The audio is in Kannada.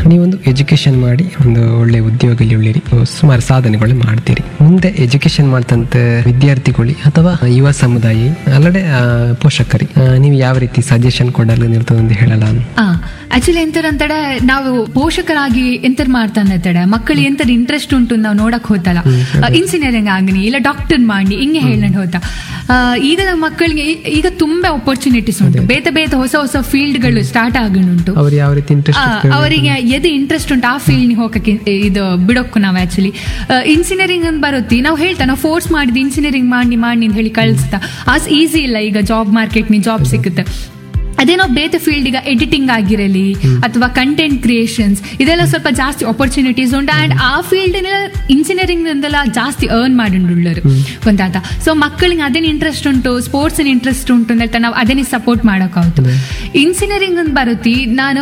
ನೀವೊಂದು ಎಜುಕೇಶನ್ ಮಾಡಿ ಒಂದು ಒಳ್ಳೆ ಉದ್ಯೋಗದಲ್ಲಿ ಉಳ್ಳಿರಿ ಸುಮಾರು ಸಾಧನೆಗಳು ಮಾಡ್ತೀರಿ ಮುಂದೆ ಎಜುಕೇಶನ್ ಮಾಡ್ತಂತ ವಿದ್ಯಾರ್ಥಿಗಳು ಅಥವಾ ಯುವ ಸಮುದಾಯ ಅಲ್ಲದೆ ಆ, ಪೋಷಕರಿ ಆ, ನೀವು ಯಾವ ರೀತಿ ಸಜೆಷನ್ ಕೊಡಲು ನಿಲ್ತದೆ ಅಂತ ಹೇಳಲ್ಲ ಆಕ್ಚುಲಿ ಎಂತರಂತಡೆ ನಾವು ಪೋಷಕರಾಗಿ ಎಂತರ್ ಮಾಡ್ತಾನೆ ಮಕ್ಕಳು ಎಂತದ ಇಂಟ್ರೆಸ್ಟ್ ಉಂಟು ನಾವು ನೋಡಕ್ ಹೋತಲ್ಲ ಇಂಜಿನಿಯರಿಂಗ್ ಆಗನಿ ಇಲ್ಲ ಡಾಕ್ಟರ್ ಮಾಡಿ ಹಿಂಗೆ ಹೇಳಂಡ್ ಹೋತ ಆ, ಈಗ ನಮ್ಮ ಮಕ್ಕಳಿಗೆ ಈ- ಈಗ ತುಂಬಾ ಅಪರ್ಚುನಿಟೀಸ್ ಉಂಟು ಬೇತೆ ಬೇತೆ ಹೊಸ ಹೊಸ ಫೀಲ್ಡ್ಗಳು ಸ್ಟಾರ್ಟ್ ಆಗನುಂಟು ಅವ್ರು ಯಾವ ರೀತಿ ಆ, ಇಂಟ್ರೆಸ್ಟ್ ಅವರಿಗೆ ಎದು ಇಂಟ್ರೆಸ್ಟ್ ಉಂಟು ಆ ಫೀಲ್ಡ್ ಹೋಗಕ್ಕೆ ಇದು ಬಿಡೋಕ್ಕು ನಾವು ಆಕ್ಚುಲಿ ಇಂಜಿನಿಯರಿಂಗ್ ಅಂತ ಬರುತ್ತಿ ನಾವು ಹೇಳ್ತಾ ನಾವು ಫೋರ್ಸ್ ಮಾಡಿದ್ ಇಂಜಿನಿಯರಿಂಗ್ ಮಾಡಿ ಮಾಡಿ ಅಂತ ಹೇಳಿ ಕಳಿಸ್ತಾ ಆಸ್ ಈಸಿ ಇಲ್ಲ ಈಗ ಜಾಬ್ ಮಾರ್ಕೆಟ್ ನಿ ಜಾಬ್ ಸಿಗುತ್ತೆ ಅದೇ ನಾವು ಬೇರೆ ಫೀಲ್ಡ್ ಈಗ ಎಡಿಟಿಂಗ್ ಆಗಿರಲಿ ಅಥವಾ ಕಂಟೆಂಟ್ ಕ್ರಿಯೇಷನ್ಸ್ ಇದೆಲ್ಲ ಸ್ವಲ್ಪ ಜಾಸ್ತಿ ಆಪರ್ಚುನಿಟೀಸ್ ಉಂಟು ಅಂಡ್ ಆ ಫೀಲ್ಡ್ ಇಂಜಿನಿಯರಿಂಗ್ ಇಂದೆಲ್ಲ ಜಾಸ್ತಿ ಅರ್ನ್ ಮಾಡಿಂಡುಳ್ಳರು ಗೊತ್ತಾತ ಸೊ ಮಕ್ಕಳಿಗೆ ಅದೇನು ಇಂಟ್ರೆಸ್ಟ್ ಉಂಟು ಸ್ಪೋರ್ಟ್ಸ್ ಇಂಟ್ರೆಸ್ಟ್ ಉಂಟು ಅಂತ ನಾವು ಅದನ್ನೇ ಸಪೋರ್ಟ್ ಮಾಡೋಕ್ಕಾಗ್ತದೆ ಇಂಜಿನಿಯರಿಂಗ್ ಅಂತ ಬರುತ್ತಿ ನಾನು